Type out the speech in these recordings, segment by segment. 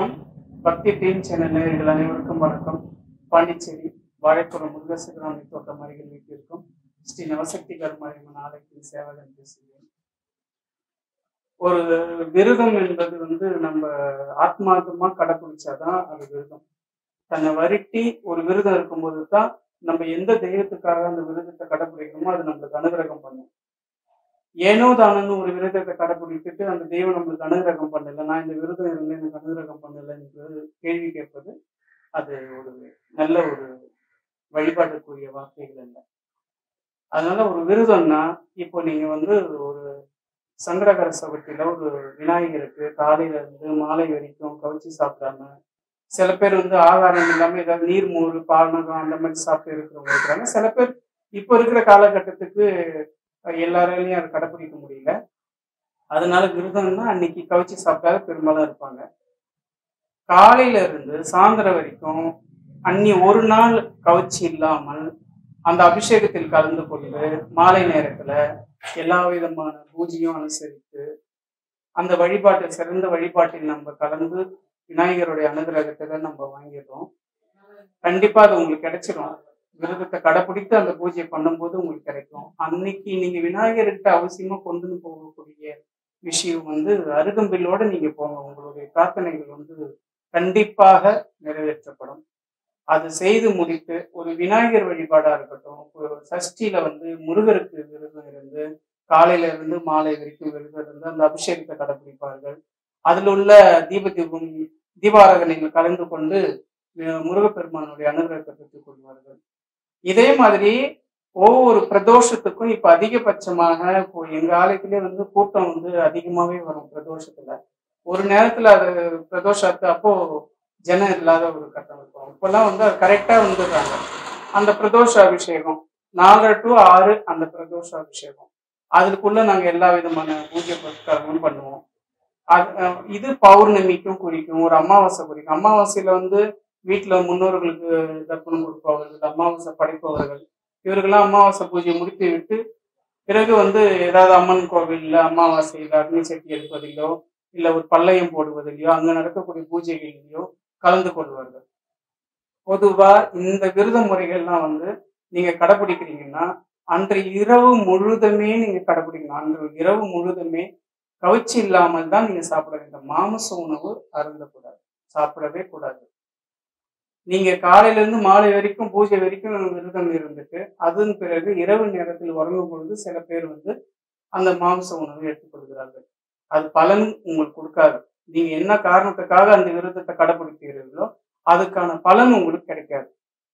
வணக்கம் பக்தி team channel நேயர்கள் அனைவருக்கும் வணக்கம் பாண்டிச்சேரி வாழைப்புறம் முருகசிகராமி தோட்டம் அருகில் வீட்டிற்கும் ஸ்ரீ நவசக்தி கருமாரியம்மன் ஆலயத்தின் சேவகன் பேசுகிறேன் ஒரு விரதம் என்பது வந்து நம்ம ஆத்மார்த்தமா கடைபிடிச்சாதான் அது விரதம் தன்னை வருட்டி ஒரு விரதம் இருக்கும்போது தான் நம்ம எந்த தெய்வத்துக்காக அந்த விரதத்தை கடைபிடிக்கிறோமோ அது நம்மளுக்கு அனுகிரகம் பண்ணும் ஏனோ தானன்னு ஒரு விரதத்தை கடைபிடித்துட்டு அந்த தெய்வம் நம்மளுக்கு அனுகிரகம் பண்ணல நான் இந்த விரதம் இருந்து எனக்கு அனுகிரகம் பண்ணல என்று கேள்வி கேட்பது அது ஒரு நல்ல ஒரு வழிபாட்டுக்குரிய வார்த்தைகள் அல்ல அதனால ஒரு விரதம்னா இப்போ நீங்க வந்து ஒரு சங்கடகர சதுர்த்தியில ஒரு விநாயகருக்கு காலையில இருந்து மாலை வரைக்கும் கவிச்சு சாப்பிடாம சில பேர் வந்து ஆகாரம் இல்லாம ஏதாவது நீர் மோர் பானகம் அந்த மாதிரி சாப்பிட்டு இருக்கிறவங்க இருக்கிறாங்க சில பேர் இப்போ இருக்கிற காலகட்டத்துக்கு எல்லாராலையும் அதை கடைப்பிடிக்க முடியல அதனால விரதம்னா அன்னைக்கு கவிச்சு சாப்பிட்டாத பெரும்பாலும் இருப்பாங்க காலையில இருந்து சாயந்தரம் வரைக்கும் அன்னி ஒரு நாள் கவிச்சு இல்லாமல் அந்த அபிஷேகத்தில் கலந்து கொண்டு மாலை நேரத்துல எல்லா விதமான பூஜையும் அனுசரித்து அந்த வழிபாட்டில் சிறந்த வழிபாட்டில் நம்ம கலந்து விநாயகருடைய அனுகிரகத்தை நம்ம வாங்கிடுறோம் கண்டிப்பா அது உங்களுக்கு கிடைச்சிடும் விரதத்தை கடைப்பிடித்து அந்த பூஜை பண்ணும்போது உங்களுக்கு கிடைக்கும் அன்னைக்கு நீங்க விநாயகர்கிட்ட அவசியமா கொண்டு போகக்கூடிய விஷயம் வந்து அருகம்பில்லோட நீங்க போங்க உங்களுடைய பிரார்த்தனைகள் வந்து கண்டிப்பாக நிறைவேற்றப்படும் அது செய்து முடித்து ஒரு விநாயகர் வழிபாடா இருக்கட்டும் ஒரு சஷ்டியில வந்து முருகருக்கு விரதம் இருந்து காலையில இருந்து மாலை வரைக்கும் விரதம் இருந்து அந்த அபிஷேகத்தை கடைபிடிப்பார்கள் அதுல உள்ள தீப தீபம் தீபாராதனைகள் கலந்து கொண்டு அஹ் முருகப்பெருமானுடைய அனுகிரகத்தை பெற்றுக் கொள்வார்கள் இதே மாதிரி ஒவ்வொரு பிரதோஷத்துக்கும் இப்ப அதிகபட்சமாக இப்போ எங்க ஆலயத்திலே வந்து கூட்டம் வந்து அதிகமாவே வரும் பிரதோஷத்துல ஒரு நேரத்துல அது பிரதோஷத்து அப்போ ஜனம் இல்லாத ஒரு கட்டம் இருக்கும் இப்பெல்லாம் வந்து அது கரெக்டா வந்துடுறாங்க அந்த பிரதோஷ அபிஷேகம் நாலரை டு ஆறு அந்த பிரதோஷ அபிஷேகம் அதுக்குள்ள நாங்க எல்லா விதமான பூஜை புரஸ்காரங்களும் பண்ணுவோம் அது அஹ் இது பௌர்ணமிக்கும் குறிக்கும் ஒரு அமாவாசை குறிக்கும் அமாவாசையில வந்து வீட்டுல முன்னோர்களுக்கு தர்ப்பணம் கொடுப்பவர்கள் அமாவாசை படைப்பவர்கள் இவர்கள்லாம் அமாவாசை பூஜை முடித்து விட்டு பிறகு வந்து ஏதாவது அம்மன் கோவில்ல அமாவாசையில் அக்னி சட்டி எடுப்பதிலோ இல்ல ஒரு பல்லயம் போடுவதிலையோ அங்க நடக்கக்கூடிய பூஜைகளிலேயோ கலந்து கொள்வார்கள் பொதுவா இந்த விரத முறைகள்லாம் வந்து நீங்க கடைபிடிக்கிறீங்கன்னா அன்று இரவு முழுதுமே நீங்க கடைபிடிக்கணும் அன்று இரவு முழுதுமே கவிச்சி இல்லாமல் தான் நீங்க சாப்பிட வேண்டும் மாமிச உணவு அருந்தக்கூடாது சாப்பிடவே கூடாது நீங்க காலையில இருந்து மாலை வரைக்கும் பூஜை வரைக்கும் விரதம் இருந்துட்டு அதன் பிறகு இரவு நேரத்தில் உறங்கும் பொழுது சில பேர் வந்து அந்த மாംச உணவை எடுத்துக்கொள்கிறார்கள் அது பலன் உங்களுக்கு கொடுக்காது நீங்க என்ன காரணத்துக்காக அந்த விரதத்தை கடைபிடிக்கிறீர்களோ அதுக்கான பலன் உங்களுக்கு கிடைக்காது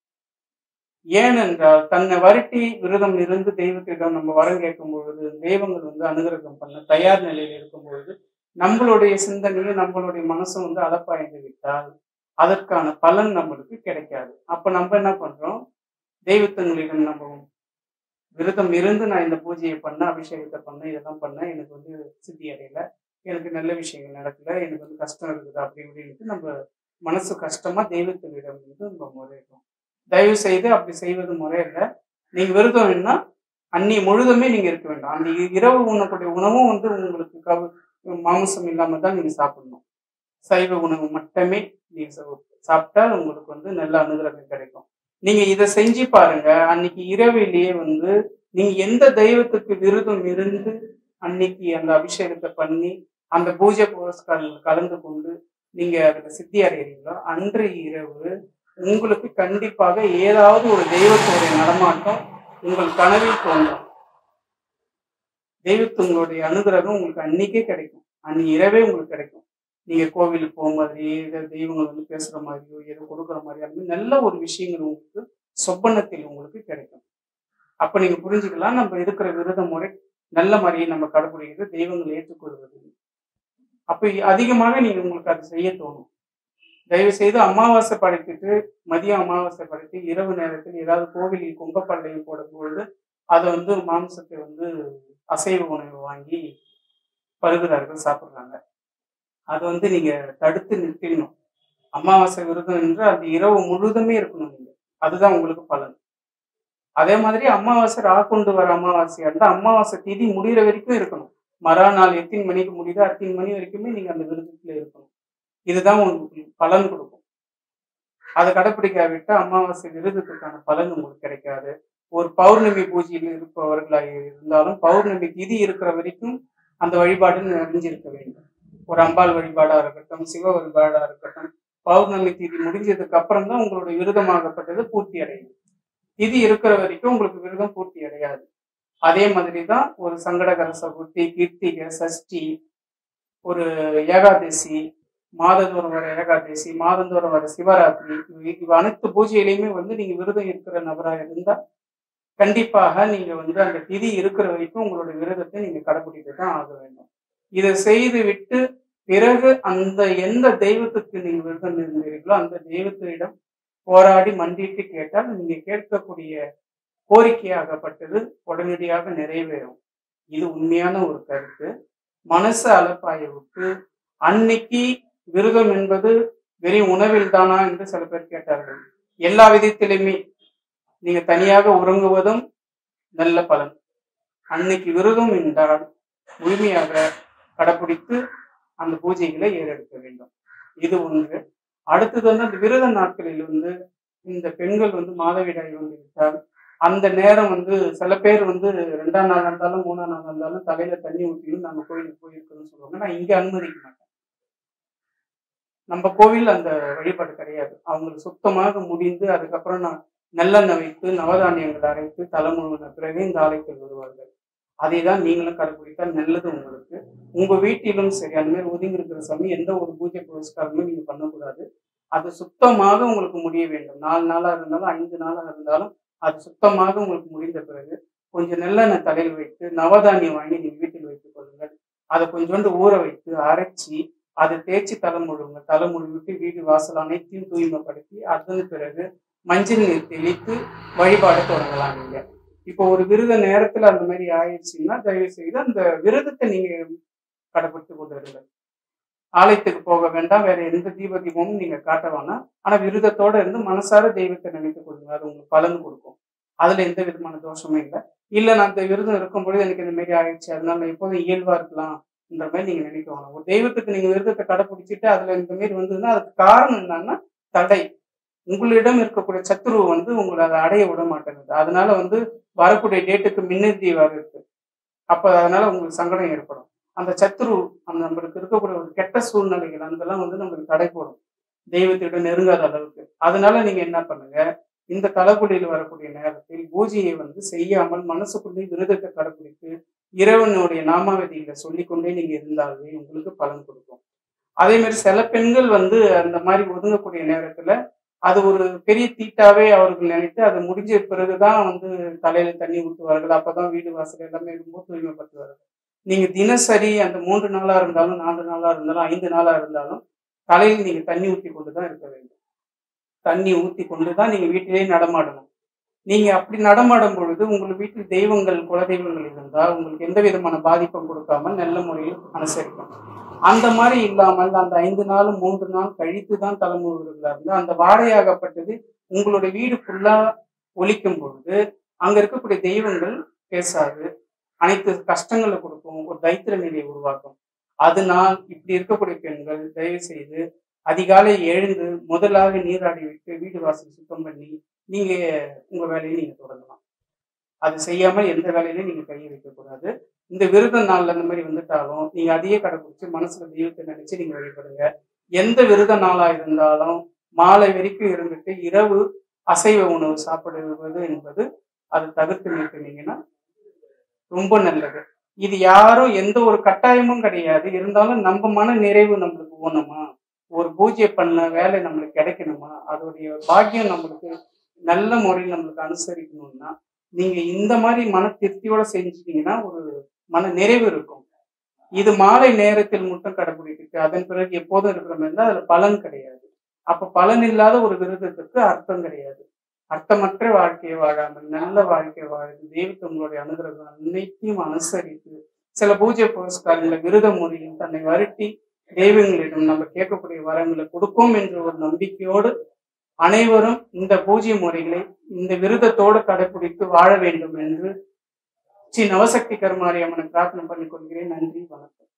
ஏனென்றால் தன்னை வருட்டி விரதம் இருந்து தெய்வத்திடம் நம்ம வரம் கேட்கும் பொழுது தெய்வங்கள் வந்து அனுகிரகம் பண்ண தயார் நிலையில் இருக்கும் பொழுது நம்மளுடைய சிந்தனையும் நம்மளுடைய மனசும் வந்து அலப்பாய்ந்து விட்டால் அதற்கான பலன் நம்மளுக்கு கிடைக்காது அப்ப நம்ம என்ன பண்றோம் தெய்வத்தங்களிடம் நம்ம விரதம் இருந்து நான் இந்த பூஜையை பண்ண அபிஷேகத்தை பண்ண இதெல்லாம் பண்ண எனக்கு வந்து சித்தி அடையல எனக்கு நல்ல விஷயங்கள் நடக்கல எனக்கு வந்து கஷ்டம் இருக்குது அப்படி இப்படின்ட்டு நம்ம மனசு கஷ்டமா தெய்வத்தங்களிடம் வந்து நம்ம முறையிடும் தயவு செய்து அப்படி செய்வது முறை இல்லை நீங்க விரதம் வேணா அன்னி முழுதுமே நீங்க இருக்க வேண்டாம் அந்த இ- இரவு உண்ணக்கூடிய உணவும் வந்து உங்களுக்கு கவு மாமிசம் இல்லாம தான் நீங்க சாப்பிடணும் சைவ உணவு மட்டுமே நீங்க சா- சாப்பிட்டால் உங்களுக்கு வந்து நல்ல அனுகிரகம் கிடைக்கும் நீங்க இதை செஞ்சு பாருங்க அன்னைக்கு இரவிலேயே வந்து நீங்க எந்த தெய்வத்துக்கு விரதம் இருந்து அன்னைக்கு அந்த அபிஷேகத்தை பண்ணி அந்த பூஜை புரஸ்காரங்கள் கலந்து கொண்டு நீங்க அதுக்கு சித்தி அடைகிறீங்களோ அன்று இரவு உங்களுக்கு கண்டிப்பாக ஏதாவது ஒரு தெய்வத்துடைய நடமாட்டம் உங்கள் கனவில் தோன்றும் தெய்வத்தினுடைய அனுகிரகம் உங்களுக்கு அன்னைக்கே கிடைக்கும் அன்னி இரவே உங்களுக்கு கிடைக்கும் நீங்க கோவிலுக்கு போக மாதிரி ஏதோ தெய்வங்கள் வந்து பேசுற மாதிரியோ ஏதோ கொடுக்குற மாதிரி அந்த மாதிரி நல்ல ஒரு விஷயங்கள் உங்களுக்கு சொப்பனத்தில் உங்களுக்கு கிடைக்கும் அப்ப நீங்க புரிஞ்சுக்கலாம் நம்ம இருக்கிற விரத முறை நல்ல முறையை நம்ம கடைபிடிக்கிறது தெய்வங்களை ஏற்றுக்கொள்வது அப்ப அதிகமாக நீங்க உங்களுக்கு அது செய்ய தோணும் தயவு செய்து அமாவாசை படைத்துட்டு மதியம் அமாவாசை படைத்து இரவு நேரத்தில் ஏதாவது கோவிலில் கும்பப்பள்ளையும் போடும்பொழுது அதை வந்து மாംசத்தை வந்து அசைவ உணவு வாங்கி பருகிறார்கள் சாப்பிடுறாங்க அதை வந்து நீங்க தடுத்து நிறுத்திடணும் அமாவாசை விரதம் என்று அந்த இரவு முழுதுமே இருக்கணும் நீங்க அதுதான் உங்களுக்கு பலன் அதே மாதிரி அமாவாசை ரா கொண்டு வர அமாவாசையா இருந்தா அமாவாசை திதி முடிகிற வரைக்கும் இருக்கணும் மறுநாள் எத்தனை மணிக்கு முடியுதோ அத்தனை மணி வரைக்குமே நீங்க அந்த விரதத்துல இருக்கணும் இதுதான் உங்களுக்கு பலன் கொடுக்கும் அதை கடைப்பிடிக்காவிட்டா அமாவாசை விரதத்துக்கான பலன் உங்களுக்கு கிடைக்காது ஒரு பௌர்ணமி பூஜையில் இருப்பவர்களாக இருந்தாலும் பௌர்ணமி திதி இருக்கிற வரைக்கும் அந்த வழிபாடு நிறைஞ்சிருக்க வேண்டும் ஒரு அம்பாள் வழிபாடா இருக்கட்டும் சிவ வழிபாடா இருக்கட்டும் பௌர்ணமி திதி முடிஞ்சதுக்கு அப்புறம் தான் உங்களுடைய விரதமாகப்பட்டது பூர்த்தி அடையும் திதி இருக்கிற வரைக்கும் உங்களுக்கு விரதம் பூர்த்தி அடையாது அதே மாதிரி தான் ஒரு சங்கடகர சதுர்த்தி கிருத்திகை சஷ்டி ஒரு ஏகாதசி மாதந்தோறும் வர ஏகாதசி மாதந்தோறும் வர சிவராத்திரி இவை இவ அனைத்து பூஜையிலையுமே வந்து நீங்க விரதம் இருக்கிற நபராக இருந்தா கண்டிப்பாக நீங்க வந்து அந்த திதி இருக்கிற வரைக்கும் உங்களுடைய விரதத்தை நீங்க கடைபிடித்து தான் ஆக வேண்டும் இதை செய்து விட்டு பிறகு அந்த எந்த தெய்வத்துக்கு நீங்க விரதம் இருந்தீர்களோ அந்த தெய்வத்திடம் போராடி மண்டிட்டு கேட்டால் நீங்க கேட்கக்கூடிய கோரிக்கையாகப்பட்டது உடனடியாக நிறைவேறும் இது உண்மையான ஒரு கருத்து மனசு அலப்பாய விட்டு அன்னைக்கு விரதம் என்பது வெறும் உணவில் தானா என்று சில பேர் கேட்டார்கள் எல்லா விதத்திலுமே நீங்க தனியாக உறங்குவதும் நல்ல பலன் அன்னைக்கு விரதம் என்றால் முழுமையாக கடைப்பிடித்து அந்த பூஜைகளை ஏறெடுக்க வேண்டும் இது ஒன்று அடுத்தது வந்து அந்த விரத நாட்களில் வந்து இந்த பெண்கள் வந்து மாதவிடாய் வந்து விட்டால் அந்த நேரம் வந்து சில பேர் வந்து ரெண்டாம் நாள் இருந்தாலும் மூணாம் நாள் இருந்தாலும் தலையில தண்ணி ஊற்றியும் நாங்க கோயிலுக்கு போயிருக்கோம்னு சொல்லுவாங்க நான் இங்க அனுமதிக்க மாட்டேன் நம்ம கோவில் அந்த வழிபாடு கிடையாது அவங்களுக்கு சுத்தமாக முடிந்து அதுக்கப்புறம் நான் நல்லெண்ணெய் வைத்து நவதானியங்கள் அரைத்து தலைமுழுவின பிறகு இந்த ஆலயத்தில் வருவார்கள் அதை தான் நீங்களும் கடைபிடித்தால் நல்லது உங்களுக்கு உங்க வீட்டிலும் சரி அந்த மாதிரி ஒதுங்கி இருக்கிற சமயம் எந்த ஒரு பூஜை புரஸ்காரமும் நீங்க பண்ணக்கூடாது அது சுத்தமாக உங்களுக்கு முடிய வேண்டும் நாலு நாளா இருந்தாலும் ஐந்து நாளா இருந்தாலும் அது சுத்தமாக உங்களுக்கு முடிந்த பிறகு கொஞ்சம் நல்லெண்ணெய் தலையில் வைத்து நவதானியம் வாங்கி நீங்க வீட்டில் வைத்துக் கொள்ளுங்கள் அதை கொஞ்சோண்டு ஊற வைத்து அரைச்சி அதை தேய்ச்சி தலை முழுங்க தலை முழுவிட்டு வீடு வாசல் அனைத்தையும் தூய்மைப்படுத்தி அதன் பிறகு மஞ்சள் நீர் தெளித்து வழிபாடு தொடங்கலாம் நீங்க இப்போ ஒரு விரத நேரத்துல அந்த மாதிரி ஆயிடுச்சுன்னா தயவு செய்து அந்த விரதத்தை நீங்க கடைபிடித்து கொண்டு இருங்கள் ஆலயத்துக்கு போக வேண்டாம் வேற எந்த தீப தீபமும் நீங்க காட்ட வேணாம் ஆனா விரதத்தோட இருந்து மனசார தெய்வத்தை நினைத்து கொள்ளுங்க அது உங்களுக்கு பலன் கொடுக்கும் அதுல எந்த விதமான தோஷமும் இல்லை இல்ல நான் இந்த விரதம் இருக்கும் பொழுது எனக்கு இந்த மாதிரி ஆயிடுச்சு அதனால நான் எப்போதும் இயல்பா இருக்கலாம் என்ற மாதிரி நீங்க நினைக்க வேணாம் ஒரு தெய்வத்துக்கு நீங்க விரதத்தை கடைபிடிச்சிட்டு அதுல இந்த மாதிரி வந்ததுன்னா அதுக்கு காரணம் என்னன்னா தடை உங்களிடம் இருக்கக்கூடிய சத்துருவு வந்து உங்களை அதை அடைய விட மாட்டேங்குது அதனால வந்து வரக்கூடிய டேட்டுக்கு மின்னந்தி வர இருக்கு அப்ப அதனால உங்களுக்கு சங்கடம் ஏற்படும் அந்த சத்துரு அந்த நம்மளுக்கு இருக்கக்கூடிய ஒரு கெட்ட சூழ்நிலைகள் அதெல்லாம் வந்து நம்மளுக்கு தடை போடும் தெய்வத்திடம் நெருங்காத அளவுக்கு அதனால நீங்க என்ன பண்ணுங்க இந்த தலைக்குடியில் வரக்கூடிய நேரத்தில் பூஜையை வந்து செய்யாமல் மனசுக்குள்ளே விரதத்தை கடைபிடித்து இறைவனுடைய நாமாவதிகளை சொல்லிக்கொண்டே நீங்க இருந்தாலே உங்களுக்கு பலன் கொடுக்கும் அதே மாதிரி சில பெண்கள் வந்து அந்த மாதிரி ஒதுங்கக்கூடிய நேரத்துல அது ஒரு பெரிய தீட்டாவே அவர்கள் நினைத்து அது முடிஞ்ச பிறகுதான் வந்து தலையில தண்ணி ஊற்றுவார்கள் அப்பதான் வீடு வாசல் எல்லாமே ரொம்ப தூய்மைப்படுத்துவார்கள் நீங்க தினசரி அந்த மூன்று நாளா இருந்தாலும் நான்கு நாளா இருந்தாலும் ஐந்து நாளா இருந்தாலும் தலையில் நீங்க தண்ணி ஊற்றி கொண்டுதான் இருக்க வேண்டும் தண்ணி ஊற்றி கொண்டுதான் நீங்க வீட்டிலேயே நடமாடணும் நீங்க அப்படி நடமாடும் பொழுது உங்கள் வீட்டில் தெய்வங்கள் குலதெய்வங்கள் இருந்தால் உங்களுக்கு எந்த விதமான பாதிப்பும் கொடுக்காமல் நல்ல முறையில் அனுசரிக்கும் அந்த மாதிரி இல்லாமல் அந்த ஐந்து நாள் மூன்று நாள் கழித்து தான் தலைமுறைகளா இருந்து அந்த வாடையாகப்பட்டது உங்களுடைய வீடு ஃபுல்லா ஒலிக்கும் பொழுது அங்க இருக்கக்கூடிய தெய்வங்கள் பேசாது அனைத்து கஷ்டங்களை கொடுக்கும் ஒரு தைத்திர நிலையை உருவாக்கும் அதனால் இப்படி இருக்கக்கூடிய பெண்கள் தயவு செய்து அதிகாலை எழுந்து முதலாக நீராடி விட்டு வீடு வாசல் சுத்தம் பண்ணி நீங்க உங்க வேலையை நீங்க தொடங்கலாம் அது செய்யாமல் எந்த வேலையிலையும் நீங்க கையை வைக்கக்கூடாது இந்த விரத நாள்ல அந்த மாதிரி வந்துட்டாலும் நீங்க அதையே கடைபிடிச்சு மனசுல தெய்வத்தை நினைச்சு நீங்க வழிபடுங்க எந்த விரத நாளா இருந்தாலும் மாலை வரைக்கும் இருந்துட்டு இரவு அசைவ உணவு சாப்பிடுவது என்பது அதை தவிர்த்து நிறுத்தினீங்கன்னா ரொம்ப நல்லது இது யாரும் எந்த ஒரு கட்டாயமும் கிடையாது இருந்தாலும் நம்ம மன நிறைவு நம்மளுக்கு போகணுமா ஒரு பூஜை பண்ண வேலை நம்மளுக்கு கிடைக்கணுமா அதோடைய பாக்கியம் நம்மளுக்கு நல்ல முறையில் நம்மளுக்கு அனுசரிக்கணும்னா நீங்க இந்த மாதிரி மன திருப்தியோட செஞ்சுட்டீங்கன்னா ஒரு மன நிறைவு இருக்கும் இது மாலை நேரத்தில் மட்டும் கடைபிடிக்கிட்டு அதன் பிறகு எப்போதும் இருக்கிற மாதிரி இருந்தா அதுல பலன் கிடையாது அப்ப பலன் இல்லாத ஒரு விரதத்துக்கு அர்த்தம் கிடையாது அர்த்தமற்ற வாழ்க்கையை வாழாமல் நல்ல வாழ்க்கை வாழ்ந்து தெய்வத்தை உங்களுடைய அனுகிரகம் அனைத்தையும் அனுசரித்து சில பூஜை புரஸ்காரங்களை விரத முறையில் தன்னை வருட்டி தெய்வங்களிடம் நம்ம கேட்கக்கூடிய வரங்களை கொடுப்போம் என்ற ஒரு நம்பிக்கையோடு அனைவரும் இந்த பூஜை முறைகளை இந்த விரதத்தோடு கடைபிடித்து வாழ வேண்டும் என்று ஸ்ரீ நவசக்தி கருமாரி அம்மனை பிரார்த்தனை பண்ணிக் கொள்கிறேன் நன்றி வணக்கம்